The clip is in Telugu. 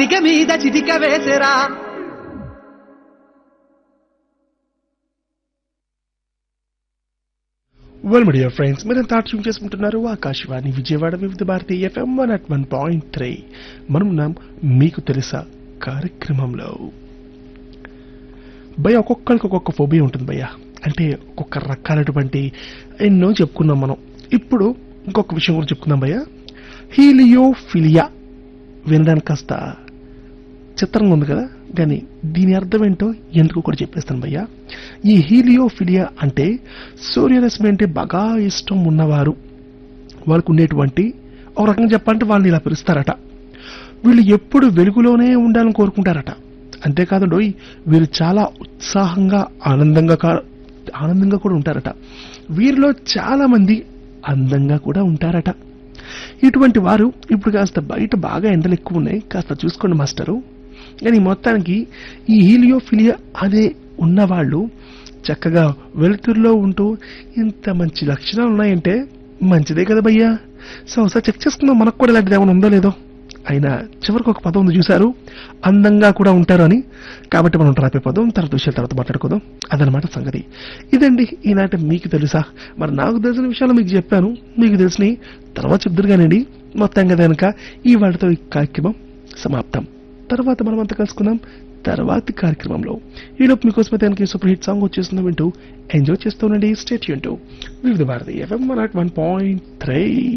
చిటిక మీద చిటిక వేసెరా వెల్ మీడియా ఫ్రెండ్స్ మీరంతా ట్యూన్ చేసుకుంటున్నారు Akashvani Vijayawada Vividh Bharati FM one at one point three మనం ఉన్నాం మీకు తెలుసా కార్యక్రమంలో భయ ఒక్కొక్కరికి ఒక్కొక్క ఫోబియా ఉంటుంది భయ్య అంటే ఒక్కొక్క రకాలటువంటి ఎన్నో చెప్పుకున్నాం మనం ఇప్పుడు ఇంకొక విషయం గురించి చెప్పుకుందాం భయ్య హీలియోఫిలియా వినడానికి కాస్త చిత్రంగా ఉంది కదా కానీ దీని అర్థం ఏంటో ఎందుకు కూడా చెప్పేస్తాను భయ్యా ఈ హీలియోఫిలియా అంటే సూర్యరశ్మి అంటే బాగా ఇష్టం ఉన్నవారు వాళ్ళకు ఉండేటువంటి ఒక రకంగా చెప్పాలంటే వాళ్ళని ఇలా పిలుస్తారట వీళ్ళు ఎప్పుడు వెలుగులోనే ఉండాలని కోరుకుంటారట అంతేకాదండోయ్ వీరు చాలా ఉత్సాహంగా ఆనందంగా కా- ఆనందంగా కూడా ఉంటారట వీరిలో చాలా మంది అందంగా కూడా ఉంటారట ఇటువంటి వారు ఇప్పుడు కాస్త బయట బాగా ఎండలు ఎక్కువ ఉన్నాయి కాస్త చూసుకోండి మాస్టరు కానీ మొత్తానికి ఈ హీలియోఫిలియా అదే ఉన్నవాళ్ళు చక్కగా వెలుతురులో ఉంటూ ఇంత మంచి లక్షణాలు ఉన్నాయంటే మంచిదే కదా భయ్యా సో ఒకసారి చెక్ చేసుకుందాం మనకు కూడా ఇలాంటిది ఏమైనా ఉందో లేదో అయినా చివరికి ఒక పదం ఉంది చూశారు అందంగా కూడా ఉంటారు అని కాబట్టి మనం ట్రాపే పదం తర్వాత విషయాల తర్వాత మాట్లాడుకుందాం అదనమాట సంగతి ఇదండి ఈనాటి మీకు తెలుసా మరి నాకు తెలిసిన విషయాలు మీకు చెప్పాను మీకు తెలిసిన తర్వాత చెప్తారు కానండి మొత్తంగా కనుక ఈ వాటితో ఈ కార్యక్రమం సమాప్తం తర్వాత మనం అంతా కలుసుకుందాం తర్వాతి కార్యక్రమంలో ఈలోపు మీకోసం దానికి సూపర్ హిట్ సాంగ్ వచ్చేస్తుందో వింటూ ఎంజాయ్ చేస్తూ ఉండండి state Vividh Bharati FM one point three